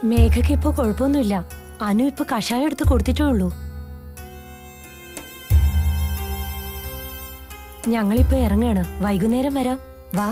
മേഘയ്ക്ക് ഇപ്പൊ കുഴപ്പമൊന്നുമില്ല അനു ഇപ്പൊ കഷായം എടുത്ത് കൊടുത്തിട്ടേ ഉള്ളൂ ഞങ്ങളിപ്പോ ഇറങ്ങാണ് വൈകുന്നേരം വരാം വാ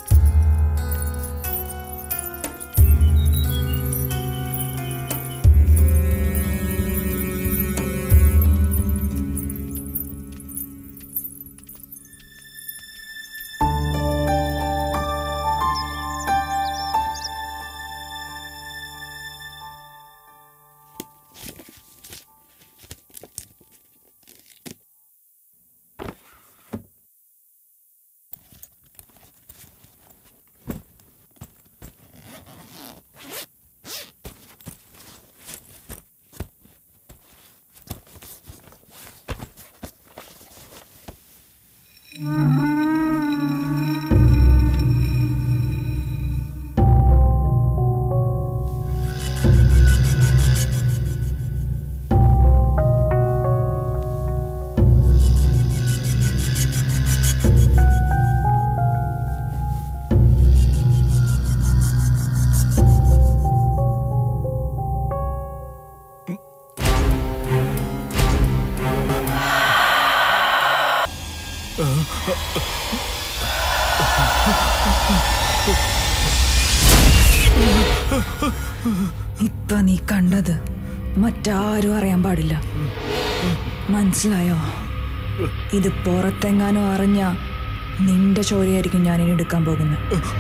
ഇപ്പൊ നീ കണ്ടത് മറ്റാരും അറിയാൻ പാടില്ല മനസ്സിലായോ ഇത് പുറത്തെങ്ങാനും അറിഞ്ഞ നിന്റെ ചോരയായിരിക്കും ഞാൻ ഇനി എടുക്കാൻ പോകുന്നത്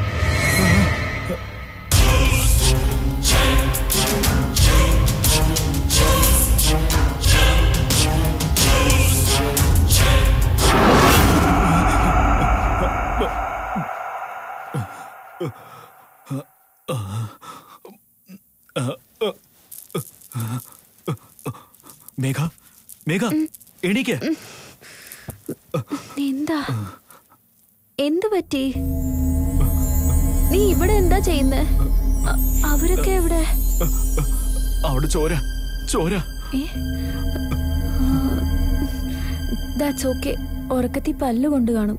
മേഘ മേഘ എണീക്ക് എന്താ എന്ത് പറ്റി നീ ഇവിടെ എന്താ ചെയ്യുന്നേ അ- അവരൊക്കെ എവിടെ അവിടെ ചോര ചോര ദാറ്റ്സ് ഓക്കെ ഉറക്കത്തി പല്ല് കൊണ്ട് കാണും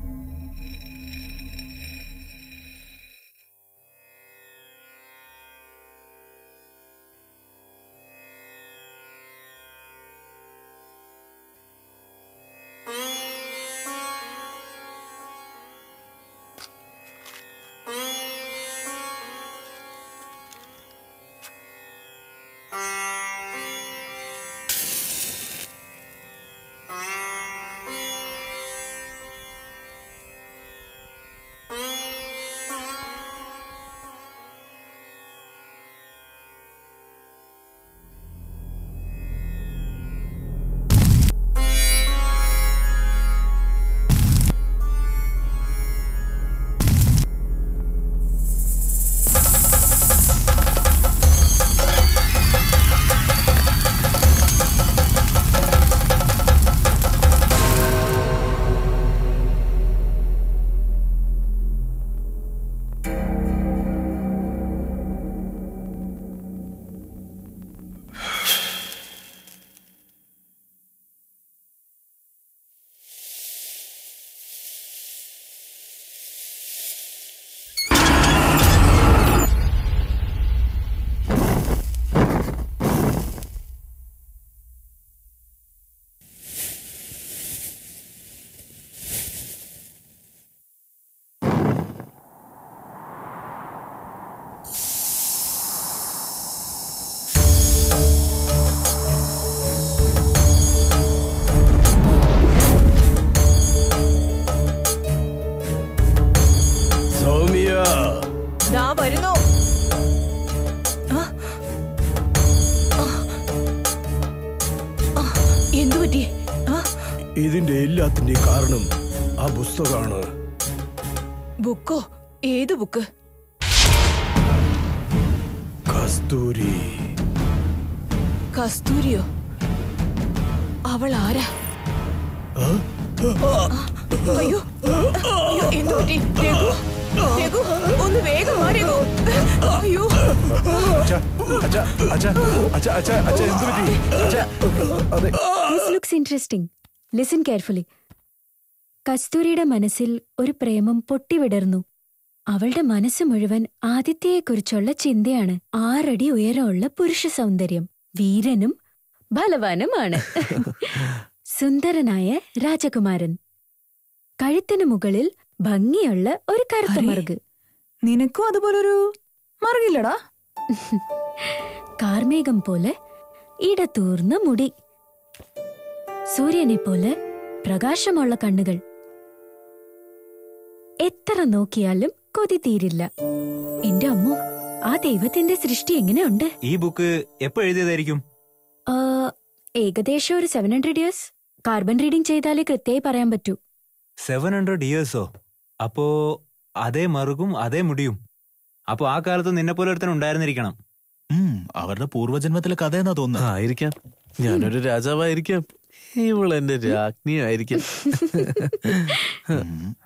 സൗമ്യ ദാ വരുന്നു എന്തു പറ്റി ആ, ഇതിന്റെ എല്ലാത്തിന്റെയും കാരണം ആ പുസ്തകമാണ് ബുക്കോ ഏത് ബുക്ക് കസ്തൂരി കസ്തൂരിയോ അവൾ ആരാ ആ? അയ്യോ അയ്യോ എന്തു പറ്റി രഘു രഘു ഒന്ന് വേഗം വാ രഘു അയ്യോ അച്ഛാ, അച്ഛാ, അച്ഛാ, അച്ഛാ, അച്ഛാ, അച്ഛാ, എന്ത് പറ്റി? അച്ഛാ, അതെ this looks interesting listen carefully കസ്തൂരിയുടെ മനസ്സിൽ ഒരു പ്രേമം പൊട്ടിവിടർന്നു അവളുടെ മനസ്സ് മുഴുവൻ ആദിത്യയെക്കുറിച്ചുള്ള ചിന്തയാണ് ആറടി ഉയരമുള്ള പുരുഷ സൗന്ദര്യം വീരനും ബലവാനുമാണ് സുന്ദരനായ രാജകുമാരൻ കഴുത്തിന് മുകളിൽ ഭംഗിയുള്ള ഒരു കറുത്ത അരേ. മറുക് നിനക്കും അതുപോലൊരു മറുകില്ലടാ കാർമേഘം പോലെ ഇടതൂർന്ന മുടി സൂര്യനെ പോലെ പ്രകാശമുള്ള കണ്ണുകൾ എത്ര നോക്കിയാലും കൊതി തീരില്ല എന്റെ അമ്മോ ആ ദൈവത്തിന്റെ സൃഷ്ടി എങ്ങനെയുണ്ട് ഈ ബുക്ക് എപ്പോ എഴുതിയതായിരിക്കും ആ, ഏകദേശം ഒരു seven hundred years carbon reading ചെയ്താലേ കൃത്യമായി പറയാൻ പറ്റൂ സെവൻ ഹൺഡ്രഡ് ഇയേഴ്സോ അപ്പോ അതേ മറുകും അതേ മുടിയും അപ്പൊ ആ കാലത്ത് നിന്നെ പോലെ ഒരുത്തൻ ഉണ്ടായിരുന്നിരിക്കണം ഉം, അവരുടെ പൂർവ്വജന്മത്തിലെ കഥയെന്നാ തോന്നുന്നത് ആയിരിക്കാം ഞാനൊരു രാജാവായിരിക്കാം ഇവൾ എന്റെ രാജ്ഞിയായിരിക്കാം ഉം.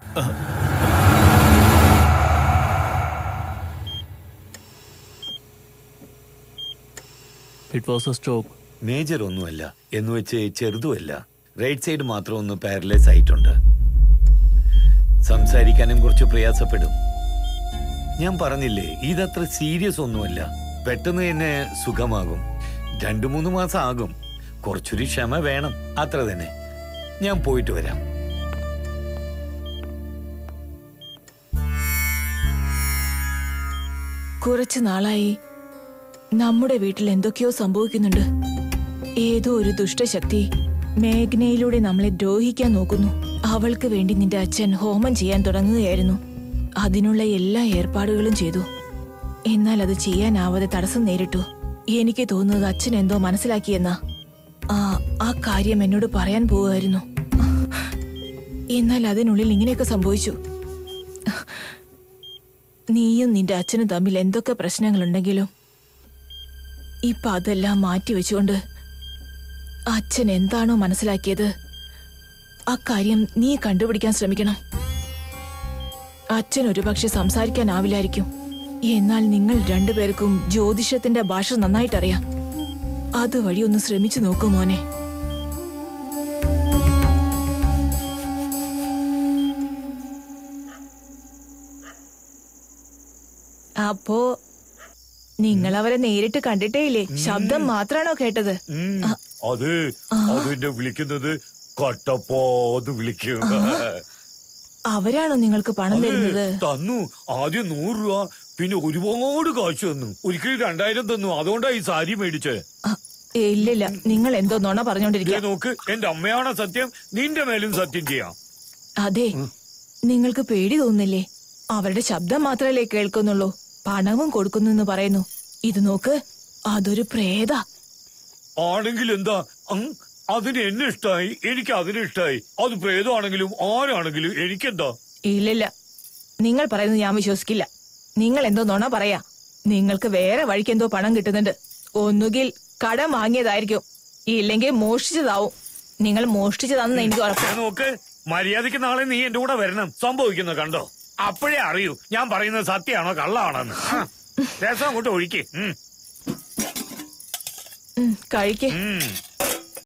It was a stroke major ഒന്നുമല്ല എന്ന് വെച്ച് ചെറുതുമല്ല റൈറ്റ് സൈഡ് മാത്രം ഒന്ന് പാരലൈസ് ആയിട്ടുണ്ട് സംസാരിക്കാനും കുറച്ച് പ്രയാസപ്പെടും ഞാൻ പറഞ്ഞില്ലേ ഇതത്ര സീരിയസ് ഒന്നുമല്ല പെട്ടെന്ന് തന്നെ സുഖമാകും രണ്ടു മൂന്ന് മാസം ആകും കുറച്ചൊരു ക്ഷമ വേണം അത്ര തന്നെ ഞാൻ പോയിട്ട് വരാം കുറച്ചു നാളായി നമ്മുടെ വീട്ടിൽ എന്തൊക്കെയോ സംഭവിക്കുന്നുണ്ട് ഏതോ ഒരു ദുഷ്ടശക്തി മേഘ്നയിലൂടെ നമ്മളെ ദ്രോഹിക്കാൻ നോക്കുന്നു അവൾക്ക് വേണ്ടി നിന്റെ അച്ഛൻ ഹോമം ചെയ്യാൻ തുടങ്ങുകയായിരുന്നു അതിനുള്ള എല്ലാ ഏർപ്പാടുകളും ചെയ്തു എന്നാൽ അത് ചെയ്യാനാവാതെ തടസ്സം നേരിട്ടു എനിക്ക് തോന്നുന്നത് അച്ഛൻ എന്തോ മനസ്സിലാക്കിയെന്നാ ആ ആ കാര്യം എന്നോട് പറയാൻ പോവുമായിരുന്നു എന്നാൽ അതിനുള്ളിൽ ഇങ്ങനെയൊക്കെ സംഭവിച്ചു നീയും നിന്റെ അച്ഛനും തമ്മിൽ എന്തൊക്കെ പ്രശ്നങ്ങളുണ്ടെങ്കിലും ഇപ്പൊ അതെല്ലാം മാറ്റി വെച്ചുകൊണ്ട് അച്ഛൻ എന്താണോ മനസ്സിലാക്കിയത് അക്കാര്യം നീ കണ്ടുപിടിക്കാൻ ശ്രമിക്കണം അച്ഛൻ ഒരുപക്ഷെ സംസാരിക്കാനാവില്ലായിരിക്കും എന്നാൽ നിങ്ങൾ രണ്ടുപേർക്കും ജ്യോതിഷത്തിന്റെ ഭാഷ നന്നായിട്ടറിയാം അതുവഴി ഒന്ന് ശ്രമിച്ചു നോക്കൂ മോനെ അപ്പോ നിങ്ങൾ അവരെ നേരിട്ട് കണ്ടിട്ടേ ഇല്ലേ ശബ്ദം മാത്രാണോ കേട്ടത് അത് അതിന്റെ വിളിക്കുന്നത് കട്ടപ്പോന്ന് വിളിക്കും അവരാണോ നിങ്ങൾക്ക് പണം തരുന്നത് തന്നു ആദ്യം നൂറ് രൂപ പിന്നെ ഒരുപാട് കാശ് തന്നു ഒരിക്കലും രണ്ടായിരം തന്നു അതുകൊണ്ടാ ഈ സാരി മേടിച്ചേ ആ, ഇല്ലില്ല നിങ്ങൾ എന്തോ നുണ ദേ പറഞ്ഞോണ്ടിരിക്കുക നോക്ക് എന്റെ അമ്മയാണ് സത്യം നിന്റെ മേലും സത്യം ചെയ്യാം അതെ നിങ്ങൾക്ക് പേടി തോന്നുന്നില്ലേ അവരുടെ ശബ്ദം മാത്രമല്ലേ കേൾക്കുന്നുള്ളൂ പണവും കൊടുക്കുന്നു എന്ന് പറയുന്നു ഇത് നോക്ക് അതൊരു പ്രേത ആണെങ്കിൽ എന്താ ഉം, അതിന് എന്നെ ഇഷ്ടായി എനിക്ക് അതിനെ ഇഷ്ടായി അത് പ്രേതമാണെങ്കിലും ആരാണെങ്കിലും എനിക്കെന്താ ഇല്ലില്ല നിങ്ങൾ പറയുന്നത് ഞാൻ വിശ്വസിക്കില്ല നിങ്ങൾ എന്തോ നുണ പറയാ നിങ്ങൾക്ക് വേറെ വഴിക്ക് എന്തോ പണം കിട്ടുന്നുണ്ട് ഒന്നുകിൽ കടം വാങ്ങിയതായിരിക്കും ഇല്ലെങ്കിൽ മോഷ്ടിച്ചതാവും നിങ്ങൾ മോഷ്ടിച്ചതാണെന്ന് എനിക്ക് ഉറപ്പ് ദേ നോക്ക് മര്യാദക്ക് നാളെ നീ എന്റെ കൂടെ വരണം സംഭവിക്കുന്നത് കണ്ടോ അപ്പോഴേ അറിയൂ ഞാൻ പറയുന്നത് സത്യമാണോ കള്ളാണെന്ന് ആ, രസം അങ്ങോട്ട് ഒഴിക്ക് ഉം, ഉം, കഴിക്ക് ഉം.